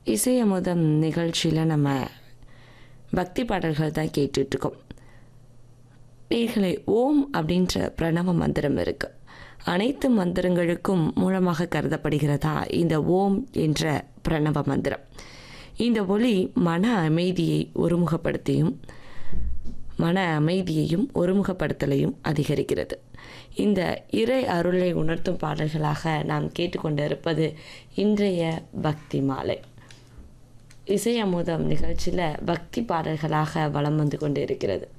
இசை அமுதம் நிகழ்ச்சியில் நம்ம பக்தி பாடல்கள் தான் கேட்டுட்ருக்கோம் நேர்களை ஓம் அப்படின்ற பிரணவ மந்திரம் இருக்கு அனைத்து மந்திரங்களுக்கும் மூலமாக கருதப்படுகிறதா இந்த ஓம் என்ற பிரணவ மந்திரம் இந்த ஒளி மன அமைதியை ஒருமுகப்படுத்தியும் மன அமைதியையும் ஒருமுகப்படுத்தலையும் அதிகரிக்கிறது இந்த இறை அருளை உணர்த்தும் பாடல்களாக நாம் கேட்டுக்கொண்டிருப்பது இன்றைய பக்தி மாலை இசை அமுதம் நிகழ்ச்சியில் பக்தி பாடல்களாக வலம் வந்து கொண்டு இருக்கிறது